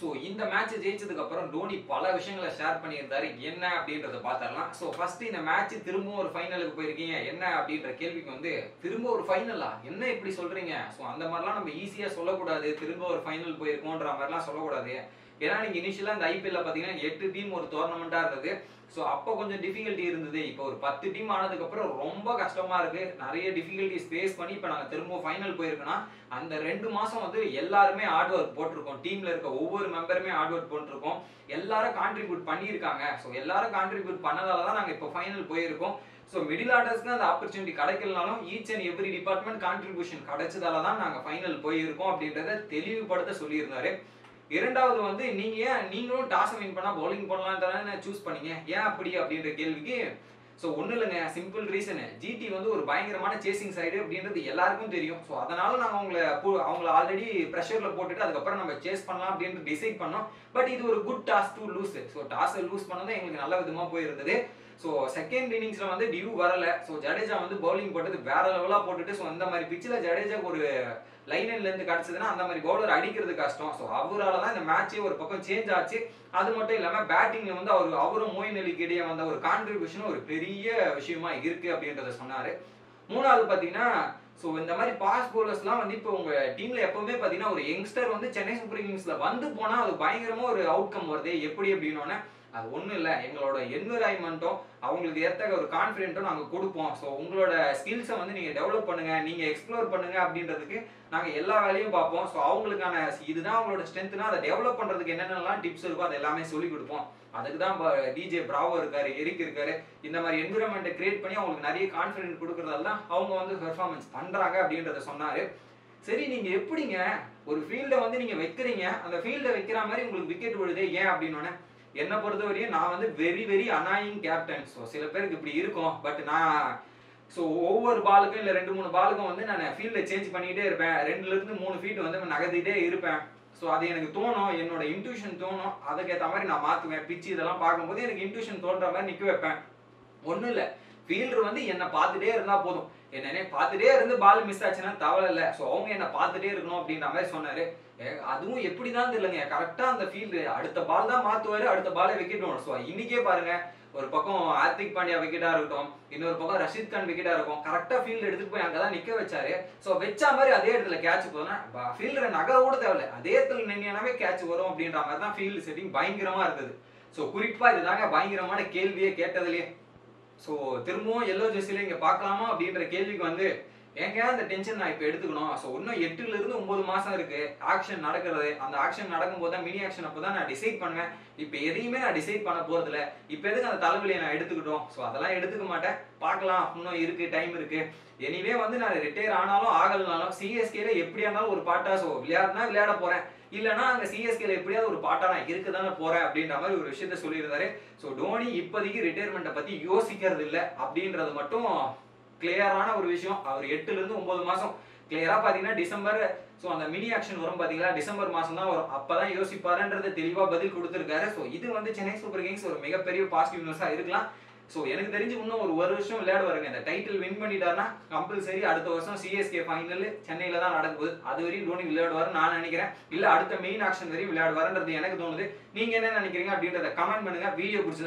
so இந்த match ஜெயிச்சதுக்கு அப்புறம் தோனி பல விஷயங்களை ஷேர் பண்ணியிருந்தாரு என்ன அப்படின்றத பார்த்துடலாம் ஸோ ஃபர்ஸ்ட் இந்த மேட்ச் திரும்ப ஒரு ஃபைனலுக்கு போயிருக்கீங்க என்ன அப்படின்ற கேள்விக்கு வந்து திரும்ப ஒரு ஃபைனலா என்ன இப்படி சொல்றீங்க ஸோ அந்த மாதிரிலாம் நம்ம ஈஸியாக சொல்லக்கூடாது திரும்ப ஒரு ஃபைனல் போயிருக்கோன்ற மாதிரிலாம் சொல்லக்கூடாது ஏன்னா நீங்க இனிஷியலா இந்த ஐபிஎல்ல பாத்தீங்கன்னா எட்டு டீம் ஒரு டோர்னமெண்டா இருந்தது ஸோ அப்போ கொஞ்சம் டிஃபிகல்ட்டி இருந்தது இப்போ ஒரு பத்து டீம் ஆனதுக்கு அப்புறம் ரொம்ப கஷ்டமா இருக்கு நிறைய டிஃபிகல்ட்டிஸ் ஃபேஸ் பண்ணி இப்போ நாங்கள் திரும்ப ஃபைனல் போயிருக்கோம்னா அந்த ரெண்டு மாசம் வந்து எல்லாருமே ஹார்ட் ஒர்க் போட்டிருக்கோம் டீம்ல இருக்க ஒவ்வொரு மெம்பருமே ஹார்ட் ஒர்க் போட்டிருக்கோம் எல்லாரும் கான்ட்ரிபியூட் பண்ணியிருக்காங்க ஸோ எல்லாரும் கான்ட்ரிபியூட் பண்ணதால தான் நாங்கள் இப்போ ஃபைனல் போயிருக்கோம் ஸோ மிடில் ஆர்டர்ஸ்க்கு அந்த ஆப்பர்ச்சுனிட்டி கிடைக்கலனாலும் each and every department contribution கிடைச்சதால தான் நாங்கள் ஃபைனல் போயிருக்கோம் அப்படின்றத தெளிவுபடுத்த சொல்லியிருந்தாரு இரண்டாவது வந்து நீங்க ஏன் நீங்களும் டாஸ் வின் பண்ணா பவுலிங் பண்ணலாம் தானே சூஸ் பண்ணீங்க ஏன் அப்படி அப்படின்ற கேள்விக்கு ஸோ ஒன்றும் இல்லைங்க சிம்பிள் ரீசனு ஜிடி வந்து ஒரு பயங்கரமான சேசிங் சைடு அப்படின்றது எல்லாருக்கும் தெரியும் ஸோ அதனால நாங்கள் அவங்கள பு- அவங்கள ஆல்ரெடி ப்ரெஷரில் போட்டுட்டு அதுக்கப்புறம் நம்ம சேஸ் பண்ணலாம் அப்படின்ட்டு டிசைட் பண்ணோம் பட் இது ஒரு good toss to lose so டாஸை லூஸ் பண்ணதான் எங்களுக்கு நல்ல விதமாக போயிருந்தது ஸோ செகண்ட் இன்னிங்ஸ்ல வந்து டியூ வரல ஸோ ஜடேஜா வந்து பவுலிங் போட்டது வேற லெவலாக போட்டுட்டு ஸோ அந்த மாதிரி பிச்சில் ஜடேஜாக்கு ஒரு லைனில் இருந்து கிடைச்சதுன்னா அந்த மாதிரி பவுலர் அடிக்கிறது கஷ்டம் ஸோ அவரால தான் இந்த மேட்சே ஒரு பக்கம் சேஞ்ச் ஆச்சு அது மட்டும் இல்லாமல் பேட்டிங்ல வந்து அவர் அவரும் மோயின் அலிக்கு இடையே வந்த ஒரு கான்ட்ரிபியூஷன் ஒரு பெரிய விஷயமா இருக்கு அப்படின்றத சொன்னாரு மூணாவது பார்த்தீங்கன்னா ஸோ இந்த மாதிரி பாஸ் பவுலர்ஸ்லாம் வந்து இப்போ உங்க டீம்ல எப்பவுமே பார்த்தீங்கன்னா ஒரு யங்ஸ்டர் வந்து சென்னை சூப்பர் கிங்ஸ்ல வந்து போனா அது பயங்கரமா ஒரு அவுட்கம் வருது எப்படி அப்படின்னோடனே அது ஒன்றும் இல்லை எங்களோட என்விரான்மெண்ட்டும் அவங்களுக்கு ஏற்ற ஒரு கான்ஃபிடென்ட்டும் நாங்கள் கொடுப்போம் ஸோ உங்களோட ஸ்கில்ஸை வந்து நீங்கள் டெவலப் பண்ணுங்க நீங்கள் எக்ஸ்ப்ளோர் பண்ணுங்க அப்படின்றதுக்கு நாங்கள் எல்லா வேலையும் பார்ப்போம் ஸோ அவங்களுக்கான இதுதான் அவங்களோட ஸ்ட்ரென்த்னா அதை டெவலப் பண்ணுறதுக்கு என்னென்னலாம் டிப்ஸ் இருக்கோ அது எல்லாமே சொல்லி கொடுப்போம் அதுக்கு தான் டிஜே பிராவோ இருக்காரு எரிக் இருக்காரு இந்த மாதிரி என்விரான்மெண்ட்டை கிரியேட் பண்ணி அவங்களுக்கு நிறைய கான்ஃபிடென்ட் கொடுக்கறதால தான் அவங்க வந்து பெர்ஃபார்மன்ஸ் பண்ணுறாங்க அப்படின்றத சொன்னார் சரி நீங்க எப்படிங்க ஒரு ஃபீல்டை வந்து நீங்க வைக்கிறீங்க அந்த ஃபீல்டை வைக்கிற மாதிரி உங்களுக்கு விக்கெட் விழுது ஏன் அப்படின்னோடனே என்னை பொறுத்த வரையும் நான் வந்து very very annoying captain so சில பேருக்கு இப்படி இருக்கும் பட் நான் ஸோ ஒவ்வொரு பாலுக்கும் இல்லை ரெண்டு மூணு பாலுக்கும் வந்து நான் ஃபீல்டை சேஞ்ச் பண்ணிக்கிட்டே இருப்பேன் ரெண்டுல இருந்து மூணு ஃபீட் வந்து நகர்த்திட்டே இருப்பேன் ஸோ அது எனக்கு தோணும் என்னோட இன்ட்யூஷன் தோணும் அதுக்கேற்ற மாதிரி நான் மாற்றுவேன் பிச்சு இதெல்லாம் பார்க்கும்போது எனக்கு இன்ட்யூஷன் தோன்ற மாதிரி நிற்க வைப்பேன் ஒன்றும் இல்லை ஃபீல்டர் வந்து என்னை பார்த்துட்டே இருந்தா போதும் என்னன்னே பார்த்துட்டே இருந்து பால் மிஸ் ஆச்சுன்னா தவறு இல்லை ஸோ அவங்க என்னை பார்த்துட்டே இருக்கணும் அப்படின்ற மாதிரி சொன்னாரு ஏ, அதுவும் எப்படிதான் தெரியலங்க கரெக்டா அந்த ஃபீல்டு அடுத்த பால் தான் மாத்துவாரு அடுத்த பாலை விக்கெட் வரும் ஸோ இன்னைக்கே பாருங்க ஒரு பக்கம் ஹார்திக் பாண்டியா விக்கெட்டா இருக்கட்டும் இன்னொரு பக்கம் ரஷீத் கான் விக்கெட்டா இருக்கும் கரெக்டா ஃபீல்டு எடுத்துட்டு போய் அங்கதான் நிக்க வச்சாரு ஸோ வச்சா மாதிரி அதே இடத்துல கேட்ச் போதுனா ஃபீல்டரை நகர கூட தேவையில்ல அதே இடத்துல நின்னாவே கேட்ச் வரும் அப்படின்ற மாதிரி தான் ஃபீல்டு செட்டிங் பயங்கரமா இருந்தது ஸோ குறிப்பா இதுதாங்க பயங்கரமான கேள்வியே கேட்டதுலயே ஸோ திரும்பவும் எல்லோ ஜெர்சில இங்க பார்க்கலாமா அப்படின்ற கேள்விக்கு வந்து ஏங்க அந்த டென்ஷன் நான் இப்போ எடுத்துக்கணும் ஸோ இன்னும் எட்டுல இருந்து ஒன்பது மாசம் இருக்கு ஆக்ஷன் நடக்கிறது அந்த ஆக்ஷன் நடக்கும்போது தான் மினி ஆக்ஷன் அப்போ தான் நான் டிசைட் பண்ணுவேன் இப்போ எதையுமே நான் டிசைட் பண்ண போறதில்ல இப்போ எதுக்கு அந்த தலைவலியை நான் எடுத்துக்கிட்டோம் ஸோ அதெல்லாம் எடுத்துக்க மாட்டேன் பார்க்கலாம் இன்னும் இருக்கு டைம் இருக்கு எனிவே வந்து நான் ரிட்டையர் ஆனாலும் ஆகலனாலும் சிஎஸ்கேல எப்படியா இருந்தாலும் ஒரு பாட்டா ஸோ விளையாடுனா விளையாட போறேன் இல்லைன்னா அங்க சிஎஸ்கேல எப்படியாவது ஒரு பாட்டா நான் இருக்க தானே போறேன் அப்படின்ற மாதிரி ஒரு விஷயத்த சொல்லியிருந்தாரு ஸோ டோனி இப்போதைக்கு ரிட்டையர்மெண்ட்டை பத்தி யோசிக்கிறது இல்லை அப்படின்றது மட்டும் கிளியரான ஒரு விஷயம் அவர் எட்டுல இருந்து ஒன்பது மாசம் கிளியரா பாத்தீங்கன்னா டிசம்பர் ஸோ அந்த மினி ஆக்ஷன் வரும் பாத்தீங்களா டிசம்பர் மாசம் தான் வரும் அப்பதான் யோசிப்பாருன்றது தெளிவா பதில் கொடுத்துருக்காரு ஸோ இது வந்து சென்னை சூப்பர் கிங்ஸ் ஒரு மிகப்பெரிய பாசிட்டிவ் நியூஸா இருக்கலாம் ஸோ எனக்கு தெரிஞ்சு இன்னும் ஒரு ஒரு வருஷம் விளையாடுவாருங்க இந்த டைட்டில் வின் பண்ணிட்டாருன்னா கம்பல்சரி அடுத்த வருஷம் சிஎஸ்கே ஃபைனல் சென்னையில தான் நடக்குது அது வரையும் தோனி விளையாடுவாரு நான் நினைக்கிறேன் இல்ல அடுத்த மெயின் ஆக்ஷன் வரையும் விளையாடுவாருன்றது எனக்கு தோணுது நீங்க என்ன நினைக்கிறீங்க அப்படின்றத கமெண்ட் பண்ணுங்க வீடியோ பிடிச்சது